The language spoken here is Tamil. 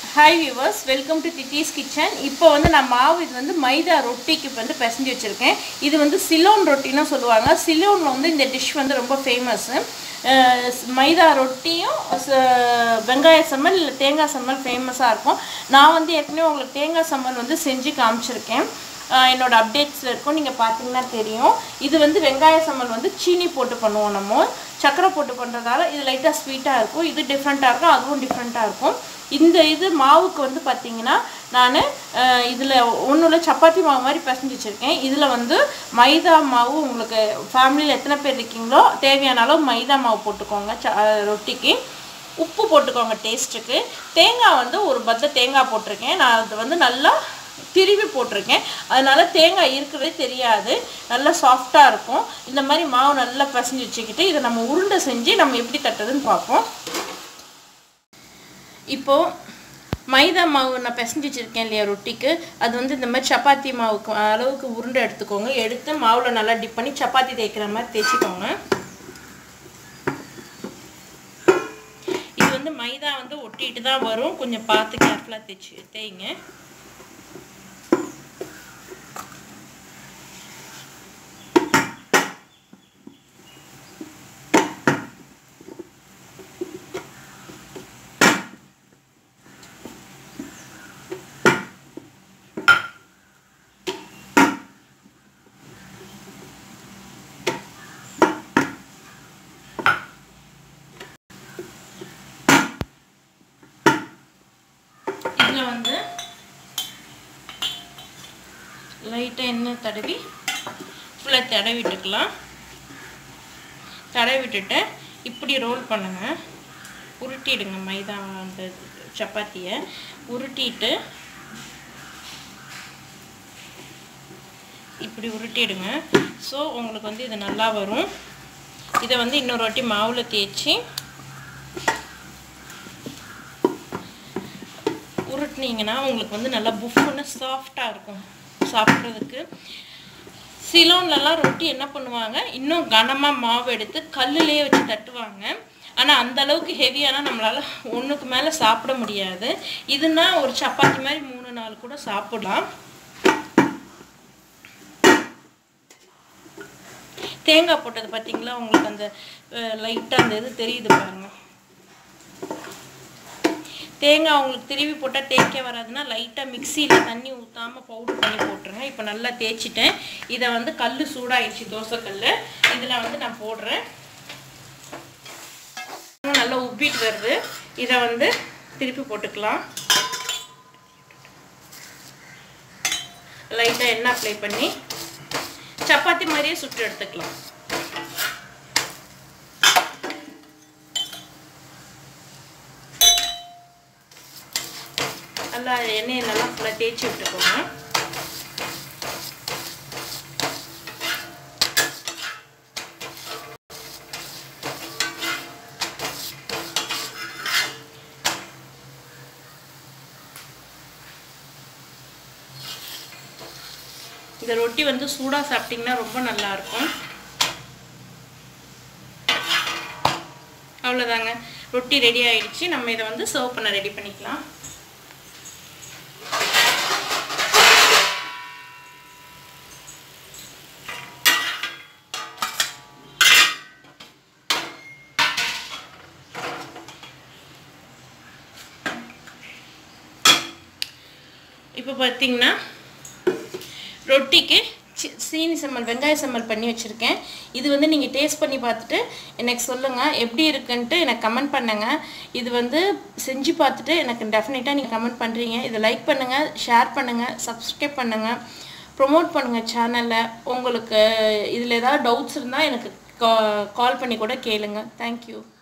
hi viewers welcome to Thitti's kitchen இப்போ வந்து நான் மாவு இது வந்து மைதா ரொட்டிக்கு வந்து பிசைஞ்சு வச்சுருக்கேன் இது வந்து சிலோன் ரொட்டின்னு சொல்லுவாங்க சிலோனில் வந்து இந்த டிஷ் வந்து ரொம்ப ஃபேமஸ்ஸு மைதா ரொட்டியும் ச- வெங்காய சம்மல் இல்லை தேங்காய் சம்மல் ஃபேமஸாக இருக்கும் நான் வந்து ஏற்கனவே உங்களுக்கு தேங்காய் சம்மல் வந்து செஞ்சு காமிச்சிருக்கேன் ஆஹ் என்னோட அப்டேட்ஸில் இருக்கும் நீங்கள் பார்த்தீங்கன்னா தெரியும் இது வந்து வெங்காய சம்மல் வந்து சீனி போட்டு பண்ணுவோம் நம்ம சக்கரை போட்டு பண்ணுறதால இது லைட்டாக ஸ்வீட்டாக இருக்கும் இது டிஃப்ரெண்ட்டாக இருக்கும் அதுவும் டிஃப்ரெண்ட்டாக இருக்கும் இந்த இது மாவுக்கு வந்து பார்த்தீங்கன்னா நான் இதில் ஒன்றுல சப்பாத்தி மாவு மாதிரி பிசைஞ்சு வச்சுருக்கேன் இதில் வந்து மைதா மாவு உங்களுக்கு ஃபேமிலியில் எத்தனை பேர் இருக்கீங்களோ தேவையான அளவு மைதா மாவு போட்டுக்கோங்க ச அஹ் ரொட்டிக்கு உப்பு போட்டுக்கோங்க டேஸ்ட்டுக்கு தேங்காய் வந்து ஒரு பத்த தேங்காய் போட்டிருக்கேன் நான் அது வந்து நல்லா திருவி போட்டிருக்கேன் அதனால தேங்காய் இருக்கிறதே தெரியாது நல்லா சாஃப்டாக இருக்கும் இந்த மாதிரி மாவு நல்லா பிசைஞ்சு வச்சுக்கிட்டு இதை நம்ம உருண்டை செஞ்சு நம்ம எப்படி தட்டுறதுன்னு பார்ப்போம் இப்போது மைதா மாவு நான் பிசைஞ்சு வச்சுருக்கேன் இல்லையா ரொட்டிக்கு அது வந்து இந்த மாதிரி சப்பாத்தி மாவுக்கு அளவுக்கு உருண்டை எடுத்துக்கோங்க எடுத்து மாவில் நல்லா டிப் பண்ணி சப்பாத்தி தேய்க்கிற மாதிரி தேய்ச்சிக்கோங்க இது வந்து மைதா வந்து ஒட்டிட்டு தான் வரும் கொஞ்சம் பார்த்து கேர்ஃபுல்லாக தேய்ச்சி தேய்ங்க இதில் வந்து லைட்டாக எண்ணெய் தடவி ஃபுல்லாக தடவி விட்டுக்கலாம் தடவி விட்டுட்டு இப்படி ரோல் பண்ணுங்க உருட்டிடுங்க மைதா அந்த சப்பாத்தியை உருட்டிட்டு இப்படி உருட்டிடுங்க ஸோ உங்களுக்கு வந்து இது நல்லா வரும் இதை வந்து இன்னொரு வாட்டி மாவில் தேய்ச்சி உருட்டினீங்கன்னா உங்களுக்கு வந்து நல்லா புஃப்னு சாஃப்டாக இருக்கும் சாப்பிட்றதுக்கு சிலோன்லலாம் ரொட்டி என்ன பண்ணுவாங்க இன்னும் கனமாக மாவு எடுத்து கல்லுலேயே வச்சு தட்டுவாங்க ஆனால் அந்த அளவுக்கு ஹெவியானா நம்மளால் ஒன்றுக்கு மேலே சாப்பிட முடியாது இதுனா ஒரு சப்பாத்தி மாதிரி மூணு நாள் கூட சாப்பிடலாம் தேங்காய் போட்டது பார்த்தீங்களா உங்களுக்கு அந்த லைட்டாக அந்த இது தெரியுது பாருங்க தேங்காய் உங்களுக்கு திருவி போட்டால் தேய்க்க வராதுன்னா லைட்டாக மிக்சியில் தண்ணி ஊற்றாமல் பவுடர் பண்ணி போட்டுருங்க இப்போ நல்லா தேய்ச்சிட்டேன் இதை வந்து கல் சூடாயிடுச்சு தோசைக்கல் இதில் வந்து நான் போடுறேன் நல்லா உப்பிட்டு வருது இதை வந்து திருப்பி போட்டுக்கலாம் லைட்டாக எண்ணெய் அப்ளை பண்ணி சப்பாத்தி மாதிரியே சுட்டு எடுத்துக்கலாம் நல்லா எண்ணெயை நல்லா ஃபுல்லாக தேய்ச்சி விட்டுக்கோங்க இந்த ரொட்டி வந்து சூடாக சாப்பிட்டிங்கன்னா ரொம்ப நல்லா இருக்கும் அவ்வளோதாங்க ரொட்டி ரெடி ஆயிடுச்சு நம்ம இதை வந்து சர்வ் பண்ண ரெடி பண்ணிக்கலாம் இப்போ பார்த்தீங்கன்னா ரொட்டிக்கு சி- சீனி சம்மல் வெங்காய சம்மல் பண்ணி வச்சுருக்கேன் இது வந்து நீங்கள் டேஸ்ட் பண்ணி பார்த்துட்டு எனக்கு சொல்லுங்கள் எப்படி இருக்குன்ட்டு எனக்கு கமெண்ட் பண்ணுங்கள் இது வந்து செஞ்சு பார்த்துட்டு எனக்கு டெஃபினட்டாக நீங்கள் கமெண்ட் பண்ணுறீங்க இதை லைக் பண்ணுங்கள் ஷேர் பண்ணுங்கள் சப்ஸ்கிரைப் பண்ணுங்கள் ப்ரொமோட் பண்ணுங்கள் சேனலில் உங்களுக்கு இதில் ஏதாவது டவுட்ஸ் இருந்தால் எனக்கு கால் பண்ணி கூட கேளுங்க தேங்க்யூ